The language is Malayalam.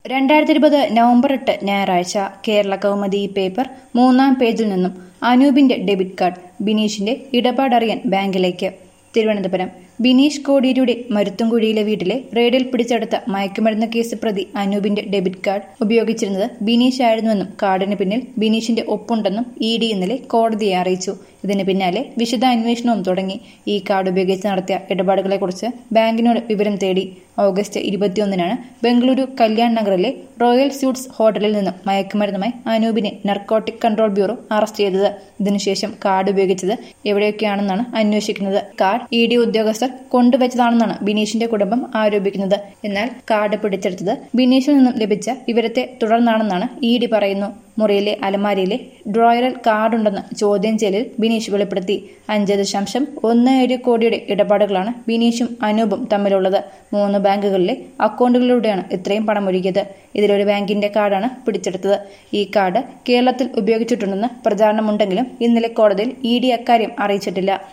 രണ്ടായിരത്തി ഇരുപത് നവംബർ എട്ട് ഞായറാഴ്ച കേരള കൗമുദി പേപ്പർ മൂന്നാം പേജിൽ നിന്നും അനൂപിന്റെ ഡെബിറ്റ് കാർഡ് ബിനീഷിന്റെ ഇടപാടറിയാൻ ബാങ്കിലേക്ക് തിരുവനന്തപുരം ബിനീഷ് കോടിയേരിയുടെ മരുത്തുംകുഴിയിലെ വീട്ടിലെ റെയ്ഡിൽ പിടിച്ചെടുത്ത മയക്കുമരുന്ന് കേസ് പ്രതി അനൂപിന്റെ ഡെബിറ്റ് കാർഡ് ഉപയോഗിച്ചിരുന്നത് ബിനീഷ് ആയിരുന്നുവെന്നും കാർഡിന് പിന്നിൽ ബിനീഷിന്റെ ഒപ്പുണ്ടെന്നും ഇ ഡി ഇന്നലെ കോടതിയെ അറിയിച്ചു ഇതിന് പിന്നാലെ വിശദ അന്വേഷണവും തുടങ്ങി ഈ കാർഡ് ഉപയോഗിച്ച് നടത്തിയ ഇടപാടുകളെക്കുറിച്ച് ബാങ്കിനോട് വിവരം തേടി ഓഗസ്റ്റ് ഇരുപത്തിയൊന്നിനാണ് ബംഗളൂരു കല്യാൺ നഗറിലെ റോയൽ സ്യൂട്ട്സ് ഹോട്ടലിൽ നിന്നും മയക്കുമരുന്നുമായി അനൂപിനെ നർക്കോട്ടിക് കൺട്രോൾ ബ്യൂറോ അറസ്റ്റ് ചെയ്തത് ഇതിനുശേഷം കാർഡ് ഉപയോഗിച്ചത് എവിടെയൊക്കെയാണെന്നാണ് അന്വേഷിക്കുന്നത് കാർഡ് ഇ ഡി ഉദ്യോഗസ്ഥർ കൊണ്ടുവച്ചതാണെന്നാണ് ബിനീഷിന്റെ കുടുംബം ആരോപിക്കുന്നത് എന്നാൽ കാർഡ് പിടിച്ചെടുത്തത് ബിനീഷിൽ നിന്നും ലഭിച്ച വിവരത്തെ തുടർന്നാണെന്നാണ് ഇ ഡി പറയുന്നു മുറിയിലെ അലമാരിയിലെ ഡ്രോയറിൽ കാർഡുണ്ടെന്ന് ചോദ്യം ചെയ്യലിൽ ബിനീഷ് വെളിപ്പെടുത്തി അഞ്ച് ദശാംശം ഒന്ന് ഏഴ് കോടിയുടെ ഇടപാടുകളാണ് ബിനീഷും അനൂപും തമ്മിലുള്ളത് മൂന്ന് ബാങ്കുകളിലെ അക്കൗണ്ടുകളിലൂടെയാണ് ഇത്രയും പണം ഒഴുകിയത് ഇതിലൊരു ബാങ്കിന്റെ കാർഡാണ് പിടിച്ചെടുത്തത് ഈ കാർഡ് കേരളത്തിൽ ഉപയോഗിച്ചിട്ടുണ്ടെന്ന് പ്രചാരണമുണ്ടെങ്കിലും ഇന്നലെ കോടതിയിൽ ഇ ഡി അക്കാര്യം അറിയിച്ചിട്ടില്ല